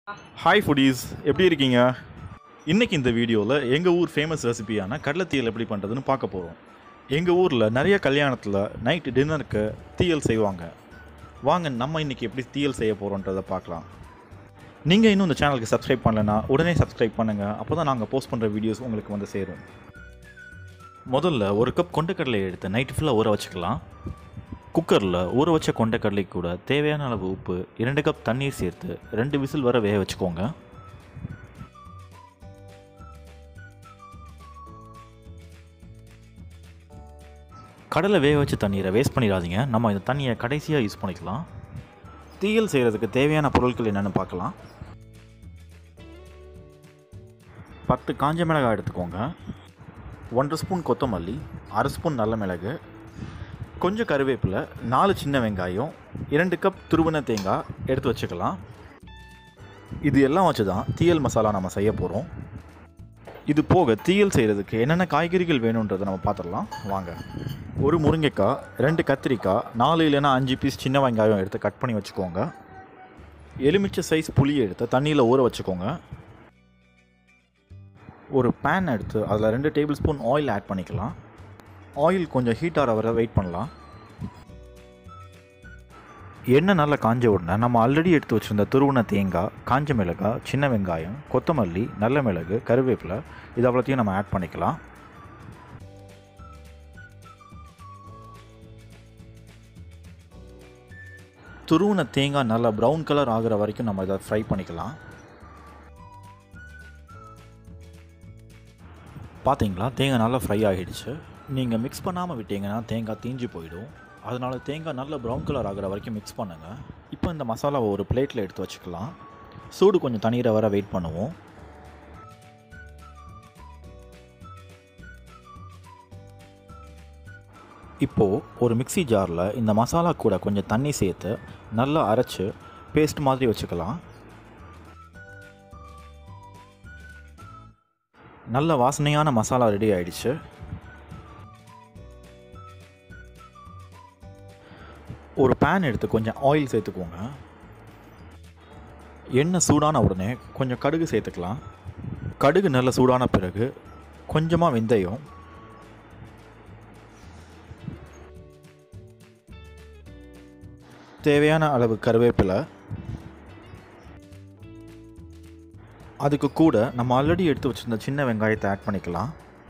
hi foodies எப்படி இருக்கீங்க இன்றைக்கி இந்த வீடியோவில் எங்கள் ஊர் ஃபேமஸ் ரெசிபியான கடலைத்தீயல் எப்படி பண்ணுறதுன்னு பார்க்க போகிறோம் எங்கள் ஊரில் நிறைய கல்யாணத்தில் நைட்டு டின்னருக்கு தீயல் செய்வாங்க வாங்க நம்ம இன்றைக்கி எப்படி தீயல் செய்ய போகிறோன்றதை பார்க்கலாம் நீங்கள் இன்னும் இந்த சேனலுக்கு சப்ஸ்கிரைப் பண்ணலைன்னா உடனே சப்ஸ்கிரைப் பண்ணுங்கள் அப்போ தான் நாங்கள் போஸ்ட் பண்ணுற வீடியோஸ் உங்களுக்கு வந்து சேரும் முதல்ல ஒரு கப் கொண்டக்கடலையை எடுத்து நைட்டு ஃபுல்லாக ஊற வச்சுக்கலாம் குக்கரில் ஊற வச்ச கொண்டக்கடலை கூட தேவையான அளவு உப்பு இரண்டு கப் தண்ணீர் சேர்த்து ரெண்டு விசில் வர வேக வச்சுக்கோங்க கடலை வேக வச்ச தண்ணீரை வேஸ்ட் பண்ணிடாதீங்க நம்ம இந்த தண்ணியை கடைசியாக யூஸ் பண்ணிக்கலாம் தீயல் செய்கிறதுக்கு தேவையான பொருட்கள் என்னென்னு பார்க்கலாம் பத்து காஞ்ச மிளகாய் எடுத்துக்கோங்க ஒன்றரை ஸ்பூன் கொத்தமல்லி அரை ஸ்பூன் நல்ல மிளகு கொஞ்சம் கருவேப்பிலை நாலு சின்ன வெங்காயம் இரண்டு கப் துருவன தேங்காய் எடுத்து வச்சுக்கலாம் இது எல்லாம் வச்சு தான் தீயல் மசாலா நம்ம செய்ய போகிறோம் இது போக தீயல் செய்கிறதுக்கு என்னென்ன காய்கறிகள் வேணுன்றதை நம்ம பார்த்துடலாம் வாங்க ஒரு முருங்கைக்காய் ரெண்டு கத்திரிக்காய் நாலு இல்லைன்னா அஞ்சு பீஸ் சின்ன வெங்காயம் எடுத்து கட் பண்ணி வச்சுக்கோங்க எலுமிச்சை சைஸ் புளியை எடுத்து தண்ணியில் ஊற வச்சுக்கோங்க ஒரு பேன் எடுத்து அதில் ரெண்டு டேபிள் ஸ்பூன் ஆயில் ஆட் பண்ணிக்கலாம் ஆயில் கொஞ்சம் ஹீட் ஆகிற வரை வெயிட் பண்ணலாம் எண்ணெய் நல்லா காஞ்ச உடனே நம்ம ஆல்ரெடி எடுத்து வச்சுருந்த துருவன தேங்காய் காஞ்ச மிளகாய் சின்ன வெங்காயம் கொத்தமல்லி நல்ல மிளகு கருவேப்பிலை இது அவ்வளோத்தையும் நம்ம ஆட் பண்ணிக்கலாம் துருவன தேங்காய் நல்லா ப்ரௌன் கலர் ஆகிற வரைக்கும் நம்ம இதை ஃப்ரை பண்ணிக்கலாம் பார்த்தீங்களா தேங்காய் நல்லா ஃப்ரை ஆகிடுச்சு நீங்கள் மிக்ஸ் பண்ணாமல் விட்டீங்கன்னா தேங்காய் தீஞ்சு போயிடும் அதனால் தேங்காய் நல்லா ப்ரௌன் கலர் ஆகிற வரைக்கும் மிக்ஸ் பண்ணுங்கள் இப்போ இந்த மசாலாவை ஒரு பிளேட்டில் எடுத்து வச்சுக்கலாம் சூடு கொஞ்சம் தண்ணீரை வர வெயிட் பண்ணுவோம் இப்போது ஒரு மிக்ஸி ஜாரில் இந்த மசாலா கூட கொஞ்சம் தண்ணி சேர்த்து நல்லா அரைச்சி பேஸ்ட் மாதிரி வச்சுக்கலாம் நல்ல வாசனையான மசாலா ரெடி ஆயிடுச்சு ஒரு பேன் எடுத்து கொஞ்சம் ஆயில் சேர்த்துக்கோங்க எண்ணெய் சூடான உடனே கொஞ்சம் கடுகு சேர்த்துக்கலாம் கடுகு நல்ல சூடான பிறகு கொஞ்சமாக வெந்தயம் தேவையான அளவு கருவேப்பிலை அதுக்கு கூட நம்ம ஆல்ரெடி எடுத்து வச்சுருந்த சின்ன வெங்காயத்தை ஆட் பண்ணிக்கலாம்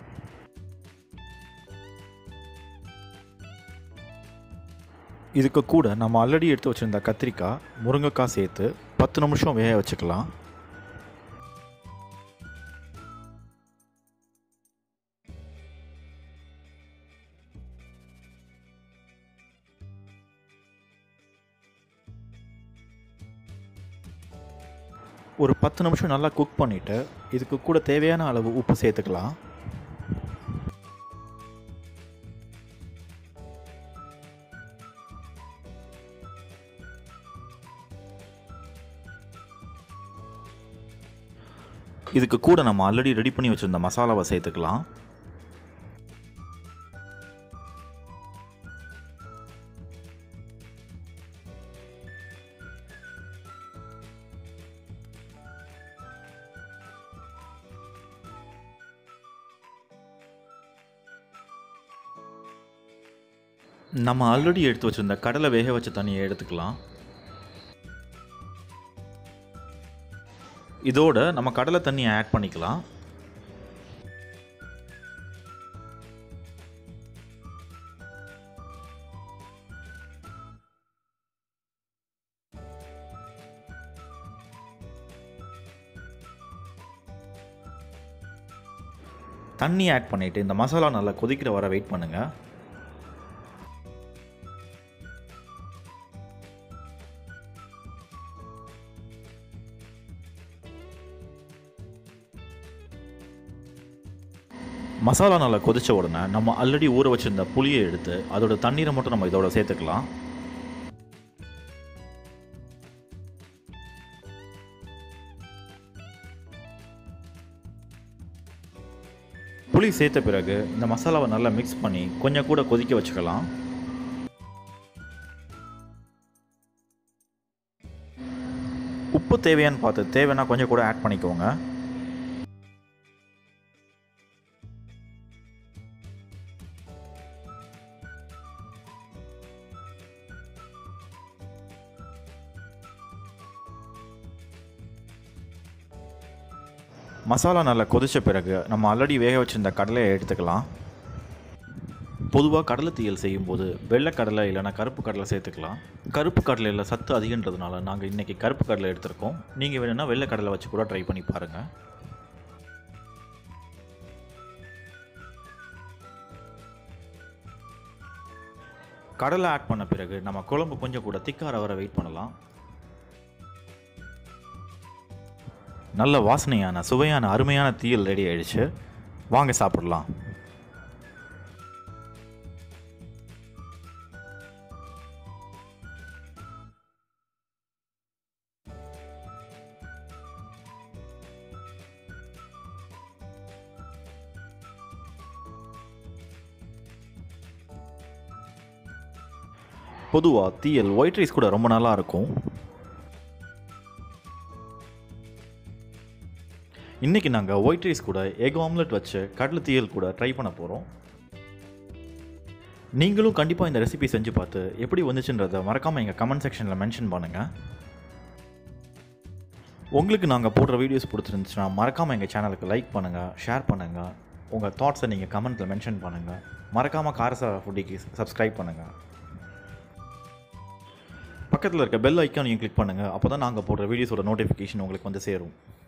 இதுக்கு கூட நம்ம ஆல்ரெடி எடுத்து வச்சுருந்த கத்திரிக்காய் முருங்கைக்காய் சேர்த்து பத்து நிமிஷம் வேக வச்சுக்கலாம் ஒரு பத்து நிமிஷம் நல்லா குக் பண்ணிவிட்டு இதுக்கு கூட தேவையான அளவு உப்பு சேர்த்துக்கலாம் இதுக்கு கூட நம்ம ஆல்ரெடி ரெடி பண்ணி வச்சுருந்த மசாலாவை சேர்த்துக்கலாம் நம்ம ஆல்ரெடி எடுத்து வச்சுருந்த கடலை வேக வச்ச தண்ணியை எடுத்துக்கலாம் இதோட நம்ம கடலை தண்ணியை ஆட் பண்ணிக்கலாம் தண்ணி ஆட் பண்ணிவிட்டு இந்த மசாலா நல்லா கொதிக்கிற வர வெயிட் பண்ணுங்கள் மசாலா நல்லா கொதிச்ச உடனே நம்ம ஆல்ரெடி ஊற வச்சிருந்த புளியை எடுத்து அதோட தண்ணீரை மட்டும் நம்ம இதோட சேர்த்துக்கலாம் புளி சேர்த்த பிறகு இந்த மசாலாவை நல்லா மிக்ஸ் பண்ணி கொஞ்சம் கூட கொதிக்க வச்சுக்கலாம் உப்பு தேவையான்னு பார்த்து தேவைன்னா கொஞ்சம் கூட ஆட் பண்ணிக்கோங்க மசாலா நல்லா கொதிச்ச பிறகு நம்ம ஆல்ரெடி வேக வச்சிருந்த கடலையை எடுத்துக்கலாம் பொதுவாக கடலை தீயல் செய்யும்போது வெள்ளை கடலை இல்லைனா கருப்பு கடலை சேர்த்துக்கலாம் கருப்பு கடலையில் சத்து அதிகன்றதுனால நாங்கள் இன்றைக்கி கருப்பு கடலை எடுத்திருக்கோம் நீங்கள் வேணும்னா வெள்ளை கடலை வச்சு கூட ட்ரை பண்ணி பாருங்கள் கடலை ஆட் பண்ண பிறகு நம்ம குழம்பு கொஞ்சம் கூட திக்கார வர வெயிட் பண்ணலாம் நல்ல வாசனையான சுவையான அருமையான தீயல் ரெடி ஆயிடுச்சு வாங்க சாப்பிடலாம் பொதுவாக தீயல் ஒயிட் ரைஸ் கூட ரொம்ப நல்லா இருக்கும் இன்றைக்கி நாங்கள் ஒயிட் ரைஸ் கூட எக் ஆம்லெட் வச்சு கடலை தீயல் கூட ட்ரை பண்ண போகிறோம் நீங்களும் கண்டிப்பாக இந்த ரெசிபி செஞ்சு பார்த்து எப்படி வந்துச்சுன்றதை மறக்காமல் எங்கள் கமெண்ட் செக்ஷனில் மென்ஷன் பண்ணுங்கள் உங்களுக்கு நாங்கள் போடுற வீடியோஸ் பிடிச்சிருந்துச்சுன்னா மறக்காமல் எங்கள் சேனலுக்கு லைக் பண்ணுங்கள் ஷேர் பண்ணுங்கள் உங்கள் தாட்ஸை நீங்கள் கமெண்ட்டில் மென்ஷன் பண்ணுங்கள் மறக்காமல் காரசார ஃபுட்டிக்கு சப்ஸ்கிரைப் பண்ணுங்கள் பக்கத்தில் இருக்க பெல் ஐக்கானையும் கிளிக் பண்ணுங்கள் அப்போ தான் நாங்கள் போடுற வீடியோஸோட நோட்டிஃபிகேஷன் உங்களுக்கு வந்து சேரும்